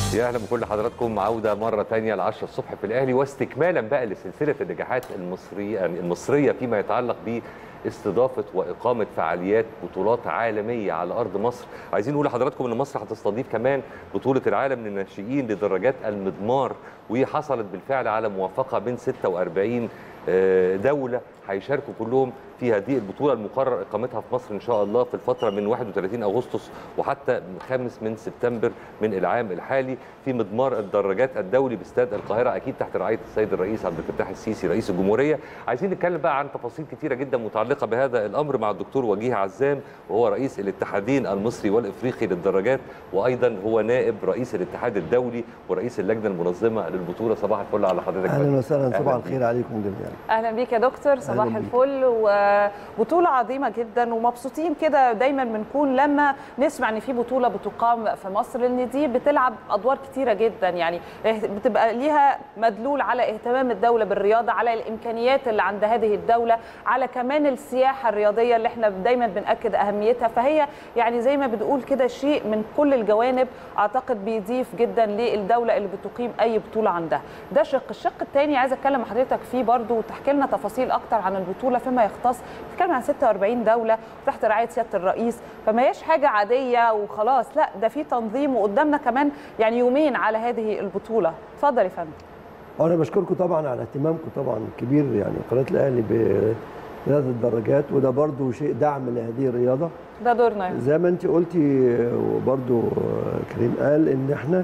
يا اهلا بكل حضراتكم عوده مره ثانيه ل 10 الصبح في الاهلي واستكمالا بقى لسلسله النجاحات المصريه المصريه فيما يتعلق باستضافه واقامه فعاليات بطولات عالميه على ارض مصر عايزين نقول لحضراتكم ان مصر هتستضيف كمان بطوله العالم للناشئين لدراجات المضمار وحصلت بالفعل على موافقه من 46 دوله هيشاركوا كلهم في هذه البطوله المقرر اقامتها في مصر ان شاء الله في الفتره من 31 اغسطس وحتى 5 من سبتمبر من العام الحالي في مضمار الدراجات الدولي باستاد القاهره اكيد تحت رعايه السيد الرئيس عبد الفتاح السيسي رئيس الجمهوريه عايزين نتكلم بقى عن تفاصيل كثيره جدا متعلقه بهذا الامر مع الدكتور وجيه عزام وهو رئيس الاتحادين المصري والافريقي للدراجات وايضا هو نائب رئيس الاتحاد الدولي ورئيس اللجنه المنظمه للبطوله صباح الفل على حضرتك اهلا وسهلا صباح الخير عليكم جميعا اهلا بيك يا دكتور صباح الفل وبطوله عظيمه جدا ومبسوطين كده دايما بنكون لما نسمع ان في بطوله بتقام في مصر لان دي بتلعب ادوار كتيره جدا يعني بتبقى ليها مدلول على اهتمام الدوله بالرياضه على الامكانيات اللي عند هذه الدوله على كمان السياحه الرياضيه اللي احنا دايما بناكد اهميتها فهي يعني زي ما بنقول كده شيء من كل الجوانب اعتقد بيضيف جدا للدوله اللي بتقيم اي بطوله عندها ده شق الشق الثاني عايزه اتكلم مع حضرتك فيه برضو وتحكي لنا تفاصيل اكتر عن البطوله فيما يختص بتتكلم عن 46 دوله تحت رعايه سياده الرئيس فما هيش حاجه عاديه وخلاص لا ده في تنظيم وقدامنا كمان يعني يومين على هذه البطوله اتفضل يا فندم انا بشكركم طبعا على اهتمامكم طبعا كبير يعني قناه الاهلي برياضه الدراجات وده برضو شيء دعم لهذه الرياضه ده دورنا يعني. زي ما انت قلتي وبرضو كريم قال ان احنا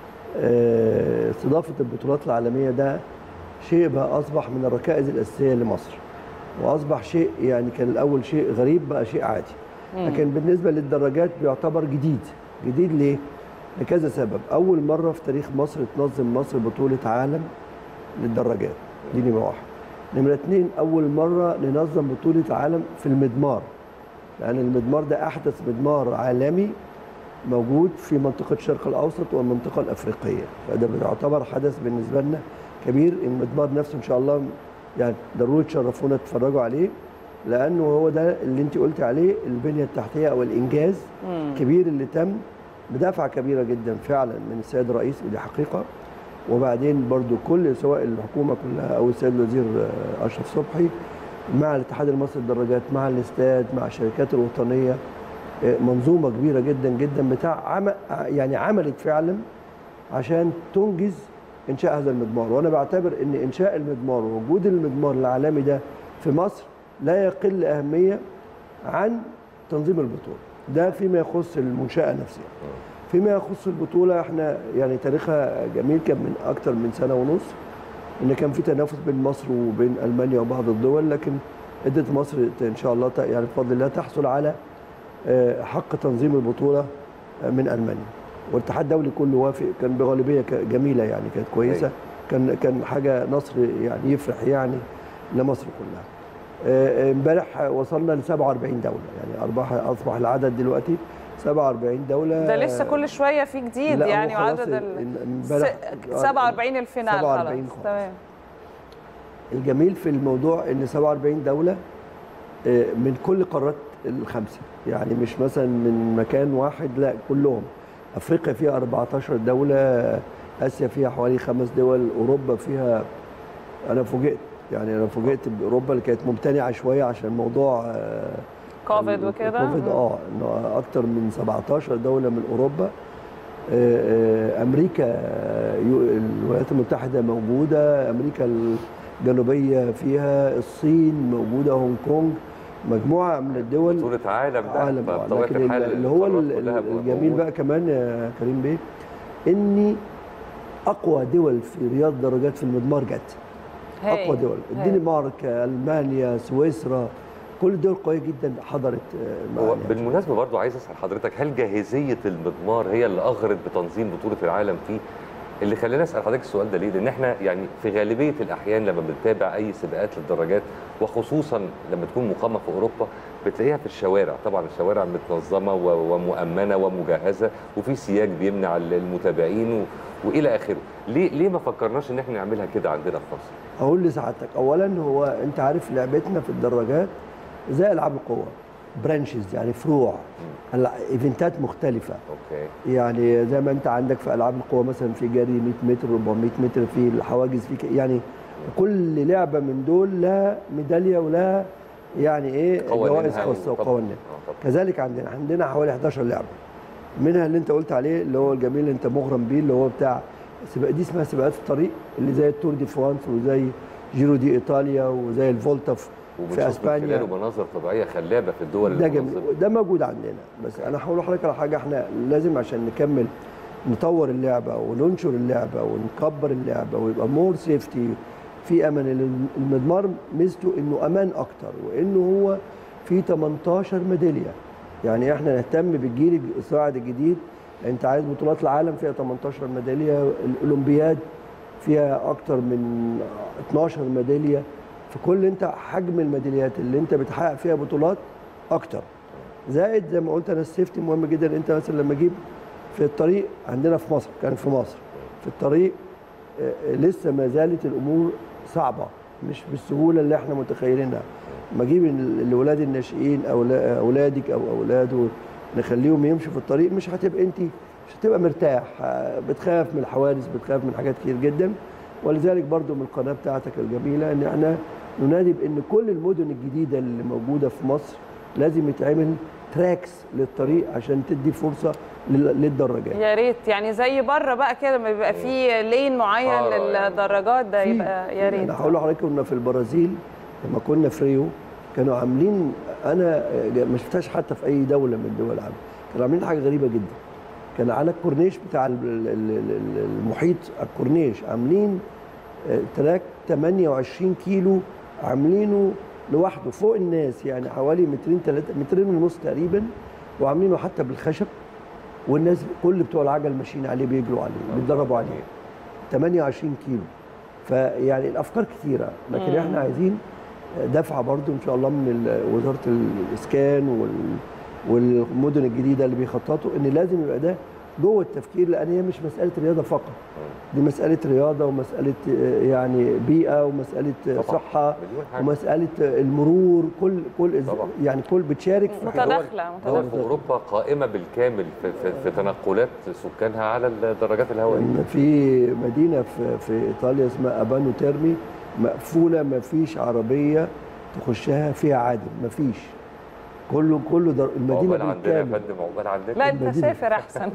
استضافه البطولات العالميه ده شيء بقى اصبح من الركائز الاساسيه لمصر واصبح شيء يعني كان الاول شيء غريب بقى شيء عادي لكن بالنسبه للدراجات بيعتبر جديد جديد ليه لكذا سبب اول مره في تاريخ مصر تنظم مصر بطوله عالم للدراجات دي نمره واحد نمره اثنين اول مره ننظم بطوله عالم في المضمار لان المضمار ده احدث مضمار عالمي موجود في منطقه الشرق الاوسط والمنطقه الافريقيه فده بيعتبر حدث بالنسبه لنا كبير المضمار نفسه ان شاء الله يعني ضروري تشرفونا تتفرجوا عليه لانه هو ده اللي انت قلت عليه البنيه التحتيه او الانجاز الكبير اللي تم بدفعه كبيره جدا فعلا من السيد الرئيس ودي حقيقه وبعدين برضو كل سواء الحكومه كلها او السيد الوزير اشرف صبحي مع الاتحاد المصري للدراجات مع الاستاد مع الشركات الوطنيه منظومه كبيره جدا جدا بتاع عمل يعني عملت فعلا عشان تنجز انشاء هذا المضمار وانا بعتبر ان انشاء المضمار ووجود المضمار العالمي ده في مصر لا يقل اهميه عن تنظيم البطوله ده فيما يخص المنشاه نفسها فيما يخص البطوله احنا يعني تاريخها جميل كان من اكثر من سنه ونص ان كان في تنافس بين مصر وبين المانيا وبعض الدول لكن ادت مصر ان شاء الله يعني بفضل الله تحصل على حق تنظيم البطوله من المانيا والاتحاد الدولي كله وافق كان بغالبيه جميله يعني كانت كويسه كان كان حاجه نصر يعني يفرح يعني لمصر كلها امبارح وصلنا ل 47 دوله يعني اصبح اصبح العدد دلوقتي 47 دوله ده لسه كل شويه في جديد يعني وعدد ال 47 الفينال 47 خلاص تمام الجميل في الموضوع ان 47 دوله من كل قارات الخمسه يعني مش مثلا من مكان واحد لا كلهم افريقيا فيها 14 دوله اسيا فيها حوالي خمس دول اوروبا فيها انا فوجئت يعني انا فوجئت باوروبا اللي كانت ممتنعه شويه عشان موضوع كوفيد وكده كوفيد اه انه اكتر من 17 دوله من اوروبا امريكا الولايات المتحده موجوده امريكا الجنوبيه فيها الصين موجوده هونج كونج مجموعه من الدول بطوله عالم ده عالم لكن اللي هو الجميل بقى كمان يا كريم بيه اني اقوى دول في رياض درجات في المضمار جت اقوى دول الدنمارك المانيا سويسرا كل الدول قويه جدا حضرت هو بالمناسبه برضو عايز اسال حضرتك هل جاهزيه المضمار هي اللي اغرت بتنظيم بطوله العالم فيه اللي خلينا اسال حضرتك السؤال ده ليه؟ لان احنا يعني في غالبيه الاحيان لما بنتابع اي سباقات للدراجات وخصوصا لما تكون مقامه في اوروبا بتلاقيها في الشوارع، طبعا الشوارع متنظمه ومؤمنه ومجهزه وفي سياج بيمنع المتابعين و... والى اخره، ليه ليه ما فكرناش ان احنا نعملها كده عندنا في مصر؟ اقول لسعادتك اولا هو انت عارف لعبتنا في الدراجات زي العاب القوه برانشز يعني فروع ايفنتات مختلفه اوكي يعني زي ما انت عندك في العاب القوى مثلا في جري 100 متر 400 متر في الحواجز في ك- يعني كل لعبه من دول لها ميداليه ولها يعني ايه قوانينها جوائز خاصه وطبعاً. وقوانين آه، طبعاً. كذلك عندنا عندنا حوالي 11 لعبه منها اللي انت قلت عليه اللي هو الجميل اللي انت مغرم بيه اللي هو بتاع سباق دي اسمها سباقات الطريق اللي زي التور دي فرانس وزي جيرو دي ايطاليا وزي الفولتا في- في وبنشوف من اسبانيا خلاله مناظر طبيعيه خلابه في الدول ده المنظمة. جميل ده موجود عندنا بس انا هقول لحضرتك على حاجه احنا لازم عشان نكمل نطور اللعبه وننشر اللعبه ونكبر اللعبه ويبقى مور سيفتي في امان المضمار ميزته انه امان اكتر وانه هو فيه 18 ميداليه يعني احنا نهتم بالجيل الصاعد الجديد انت عايز بطولات العالم فيها 18 ميداليه الاولمبياد فيها اكتر من 12 ميداليه في كل انت حجم الميداليات اللي انت بتحقق فيها بطولات اكتر زائد زي ما قلت انا السيفتي مهم جدا انت مثلا لما اجيب في الطريق عندنا في مصر كان في مصر في الطريق آه، آه، لسه ما زالت الامور صعبه مش بالسهوله اللي احنا متخيلينها ما اجيب ال- الاولاد الناشئين او اولادك او اولاده نخليهم يمشوا في الطريق مش هتبقى انت مش هتبقى مرتاح آه، بتخاف من الحوادث بتخاف من حاجات كتير جدا ولذلك برضو من القناه بتاعتك الجميله ان احنا ننادي بان كل المدن الجديده اللي موجوده في مصر لازم يتعمل تراكس للطريق عشان تدي فرصه لل- للدراجات يا ريت يعني زي بره بقى كده لما بيبقى في لين معين حارة يعني. للدراجات ده في- يبقى يا ريت انا هقول لحضرتك كنا في البرازيل لما كنا في ريو كانوا عاملين انا ما شفتهاش حتى في اي دوله من دول العالم كانوا عاملين حاجه غريبه جدا كان على الكورنيش بتاع ال- ال- ال- ال- المحيط الكورنيش عاملين آه، تراك 28 كيلو عاملينه لوحده فوق الناس يعني حوالي مترين ثلاثة مترين ونص تقريبا وعاملينه حتى بالخشب والناس كل بتوع العجل ماشيين عليه بيجروا عليه بيتدربوا عليه 28 كيلو فيعني الافكار كثيره لكن مم. احنا عايزين دفعه برضو ان شاء الله من ال- وزاره الاسكان وال والمدن الجديده اللي بيخططوا ان لازم يبقى ده جوه التفكير لان هي مش مساله رياضه فقط دي مساله رياضه ومساله آه، يعني بيئه ومساله آه، طبعاً. صحه مليون حاجة. ومساله آه، المرور كل كل طبعاً. يعني كل بتشارك في حاجة. متداخله دول متداخله في اوروبا قائمه بالكامل في, في, في تنقلات سكانها على الدراجات الهوائيه إن في مدينه في في ايطاليا اسمها ابانو تيرمي مقفوله ما فيش عربيه تخشها فيها عادم ما فيش كله كله در... المدينه عقبال عندنا يا بالكامل فندم عقبال عندنا لا انت المدينة. سافر احسن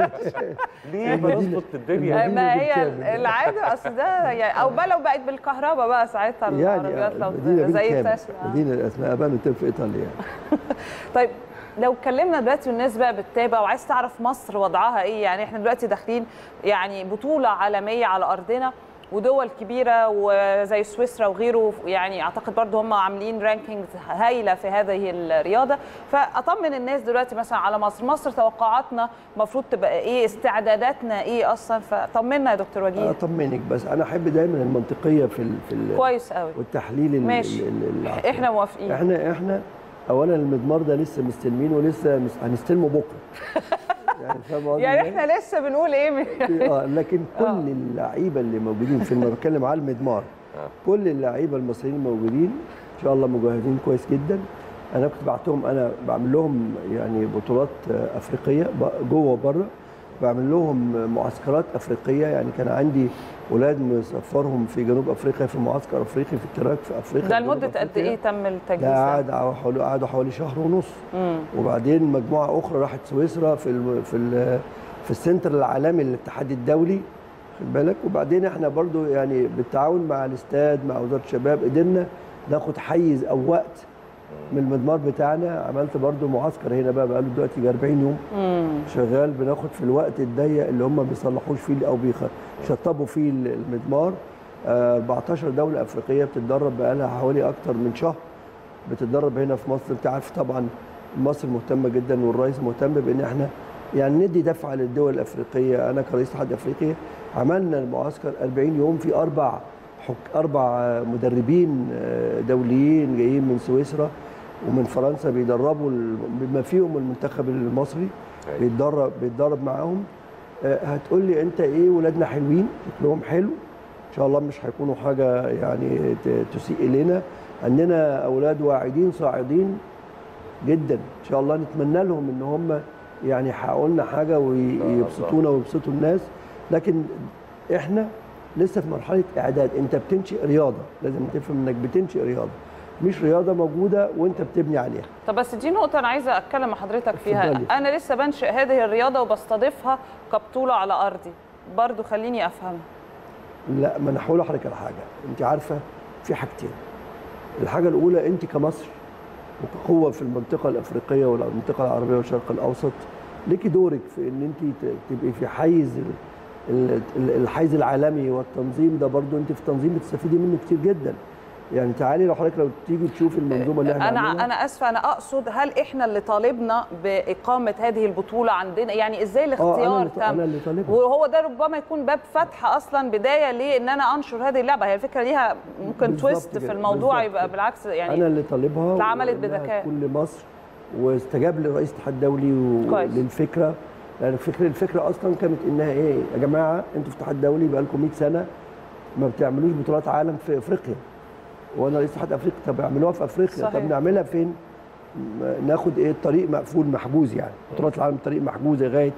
ليه المدينة- بنظبط الدنيا المدينة ما هي بالكامل. العاده اصل ده يعني او بقى لو بقت بالكهرباء بقى ساعتها يعني العربيات لو المدينه زي بالكامل تسلا مدينه اسمها ابانو تيرمي في ايطاليا يعني. طيب لو اتكلمنا دلوقتي والناس بقى بتتابع وعايز تعرف مصر وضعها ايه يعني احنا دلوقتي داخلين يعني بطوله عالميه على ارضنا ودول كبيره وزي سويسرا وغيره يعني اعتقد برضو هم عاملين رانكينج هايله في هذه الرياضه فاطمن الناس دلوقتي مثلا على مصر مصر توقعاتنا المفروض تبقى ايه استعداداتنا ايه اصلا فطمنا يا دكتور وجيه اطمنك بس انا احب دايما المنطقيه في ال... في ال... كويس قوي والتحليل ال- ماشي. ال- ال- العقلي. احنا موافقين احنا احنا اولا المضمار ده لسه مستلمينه ولسه مس- هنستلمه بكره يعني فاهم قصدي يعني إزاي؟ احنا لسه بنقول ايه اه لكن كل آه. اللعيبه اللي موجودين في لما بتكلم على المضمار آه. كل اللعيبه المصريين الموجودين ان شاء الله مجهزين كويس جدا انا كنت بعتهم انا بعمل لهم يعني بطولات آه، افريقيه ب- جوه وبره بعمل لهم معسكرات افريقيه يعني كان عندي ولاد مسافرهم في جنوب افريقيا في معسكر افريقي في التراك في افريقيا ده في جنوب لمده قد أفريقيا. ايه تم التجهيز ده ده؟ قعد حوالي قعدوا حوالي شهر ونص مم. وبعدين مجموعه اخرى راحت سويسرا في ال في ال في السنتر العالمي للاتحاد الدولي خد بالك وبعدين احنا برضو يعني بالتعاون مع الاستاد مع وزاره الشباب قدرنا ناخد حيز او وقت من المضمار بتاعنا عملت برضو معسكر هنا بقى بقاله دلوقتي 40 يوم مم. شغال بناخد في الوقت الضيق اللي هم ما بيصلحوش فيه او بيشطبوا فيه المضمار آه، 14 دوله افريقيه بتتدرب بقى لها حوالي اكتر من شهر بتتدرب هنا في مصر انت عارف طبعا مصر مهتمه جدا والرئيس مهتم بان احنا يعني ندي دفعه للدول الافريقيه انا كرئيس اتحاد افريقيا عملنا المعسكر 40 يوم في اربع حك... اربع آه، مدربين آه، دوليين جايين من سويسرا ومن فرنسا بيدربوا ال- بما فيهم المنتخب المصري أيوة. بيتدرب بيتدرب معاهم آه، هتقول لي انت ايه ولادنا حلوين شكلهم حلو ان شاء الله مش هيكونوا حاجه يعني ت- تسيء الينا عندنا اولاد واعدين صاعدين جدا ان شاء الله نتمنى لهم ان هم يعني يحققوا لنا حاجه ويبسطونا ويبسطوا الناس لكن احنا لسه في مرحله اعداد انت بتنشئ رياضه لازم تفهم انك بتنشئ رياضه مش رياضه موجوده وانت بتبني عليها طب بس دي نقطة أنا عايزة أتكلم مع حضرتك فيها اتفضلي. أنا لسه بنشئ هذه الرياضة وبستضيفها كبطولة على أرضي برضو خليني أفهمها لا ما انا هقول لحضرتك على حاجه انت عارفه في حاجتين الحاجه الاولى انت كمصر وكقوه في المنطقه الافريقيه والمنطقه العربيه والشرق الاوسط ليكي دورك في ان انت ت- تبقي في حيز ال- ال- ال- الحيز العالمي والتنظيم ده برضو انت في التنظيم بتستفيدي منه كتير جدا يعني تعالي لو حضرتك لو تيجي تشوفي المنظومه اللي احنا أنا عاملينها. أنا آسفة أنا أقصد هل إحنا اللي طالبنا بإقامة هذه البطولة عندنا يعني إزاي اه انا الاختيار اللي, انا تم اللي طالبها وهو ده ربما يكون باب فتح اصلا بدايه لان انا انشر هذه اللعبه هي الفكره ليها ممكن بالظبط تويست كده، في الموضوع بالظبط يبقى كده. بالعكس يعني انا اللي طالبها اتعملت وإنها بذكاء. تكون لمصر واستجاب لرئيس الاتحاد الدولي كويس. للفكره لان الفكره الفكره اصلا كانت انها ايه يا جماعه انتوا في الاتحاد الدولي بقى لكم 100 سنه ما بتعملوش بطولات عالم في افريقيا وانا رئيس اتحاد افريقيا طب اعملوها في افريقيا صحيح. طب نعملها فين م- ناخد ايه الطريق مقفول محجوز يعني بطولات العالم طريق محجوز لغايه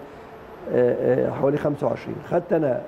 آه، آه، حوالي 25 خدت انا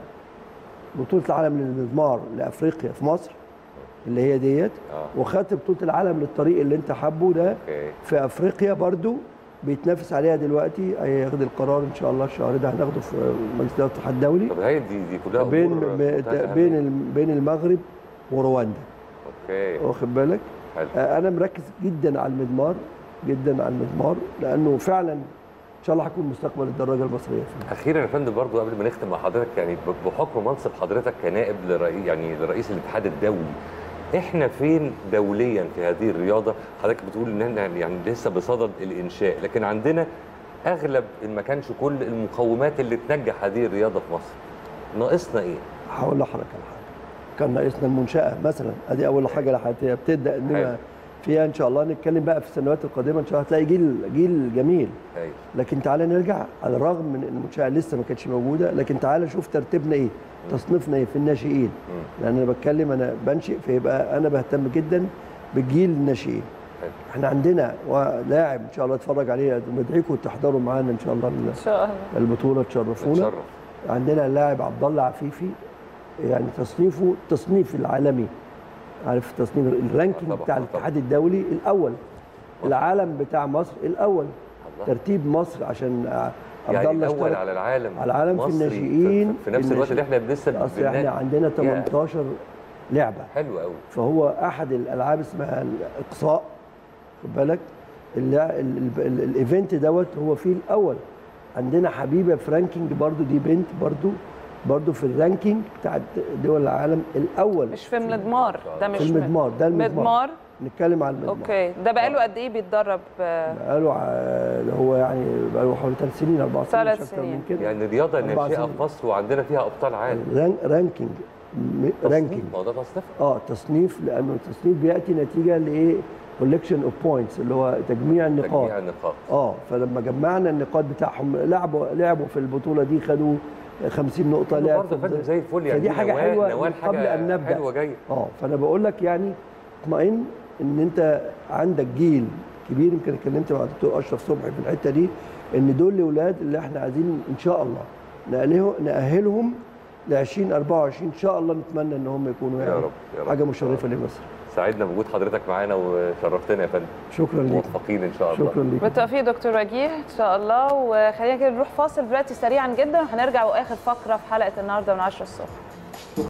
بطوله العالم للمزمار لافريقيا في مصر اللي هي ديت اه وخدت بطوله العالم للطريق اللي انت حابه ده اوكي في افريقيا برضو بيتنافس عليها دلوقتي هياخد القرار ان شاء الله الشهر ده هناخده في مجلس اداره الاتحاد الدولي طب هي دي دي كلها بين أمور ب- منتهى بين الأهمية. ال- بين المغرب ورواندا اوكي واخد بالك حلو آه، انا مركز جدا على المضمار جدا على المضمار لانه فعلا ان شاء الله هيكون مستقبل الدراجه المصريه فيه. اخيرا يا فندم برضو قبل ما نختم مع حضرتك يعني ب- بحكم منصب حضرتك كنائب لرئيس يعني لرئيس الاتحاد الدولي احنا فين دوليا في هذه الرياضه حضرتك بتقول ان احنا يعني لسه بصدد الانشاء لكن عندنا اغلب ان ما كانش كل المقومات اللي تنجح هذه الرياضه في مصر ناقصنا ايه هقول لحضرتك على حاجه كان ناقصنا المنشاه مثلا ادي اول حاجه اللي هت- بتبدا حلو. انما فيها ان شاء الله نتكلم بقى في السنوات القادمه ان شاء الله هتلاقي جيل جيل جميل ايوه لكن تعالى نرجع على الرغم من ان المنشاه لسه ما كانتش موجوده لكن تعالى شوف ترتيبنا ايه تصنيفنا ايه في الناشئين مم. لان انا بتكلم انا بنشئ فيبقى انا بهتم جدا بالجيل الناشئين حلو. احنا عندنا لاعب ان شاء الله اتفرج عليه بدعيكم تحضروا معانا ان شاء الله ان شاء الله البطوله تشرفونا نتشرف عندنا اللاعب عبد الله عفيفي يعني تصنيفه التصنيف العالمي عارف التصنيف الرانكينج طبعاً، بتاع طبعاً. الاتحاد الدولي الاول العالم بتاع مصر الاول الله. ترتيب مصر عشان عبد يعني الله الاول اشترك على العالم على العالم في مصري الناشئين في, في نفس في الوقت اللي احنا لسه اصل احنا بننا- عندنا 18 لعبه حلو قوي فهو احد الالعاب اسمها الاقصاء خد بالك اللع- ال- ال- ال- الايفنت دوت هو فيه الاول عندنا حبيبه في رانكينج برضو دي بنت برضو برضو في الرانكينج بتاع دول العالم الاول مش في المضمار ده مش في المضمار ده المضمار مضمار نتكلم على المضمار اوكي ده بقاله قد ايه بيتدرب آه، بقاله ع- هو يعني بقاله حوالي ثلاث سنين اربع سنين ثلاث مش اكتر سنين. من كده يعني رياضه أربع ناشئه سنين. في مصر وعندنا فيها ابطال عالم ران- رانكينج م- رانكينج ما هو ده تصنيف اه تصنيف لانه التصنيف بياتي نتيجه لايه كولكشن اوف بوينتس اللي هو تجميع النقاط تجميع النقاط اه فلما جمعنا النقاط بتاعهم لعبوا لعبوا في البطوله دي خدوا 50 نقطه حلو لعب برضه في- فندم زي الفل يعني فدي دي حاجه نوال- حلوه نوال من قبل حاجة ان نبدا حلوه جايه اه فانا بقول لك يعني اطمئن ان انت عندك جيل كبير يمكن اتكلمت مع الدكتور اشرف صبحي في الحته دي ان دول الاولاد اللي احنا عايزين ان شاء الله نأهله- نأهلهم ل 2024 ان شاء الله نتمنى ان هم يكونوا يا يعني رب يا رب حاجه مشرفه لمصر سعدنا بوجود حضرتك معانا وشرفتنا يا فندم شكرا ليك موفقين ان شاء الله شكرا ليك بالتوفيق دكتور وجيه ان شاء الله وخلينا كده نروح فاصل دلوقتي سريعا جدا وهنرجع واخر فقره في حلقه النهارده من 10 الصبح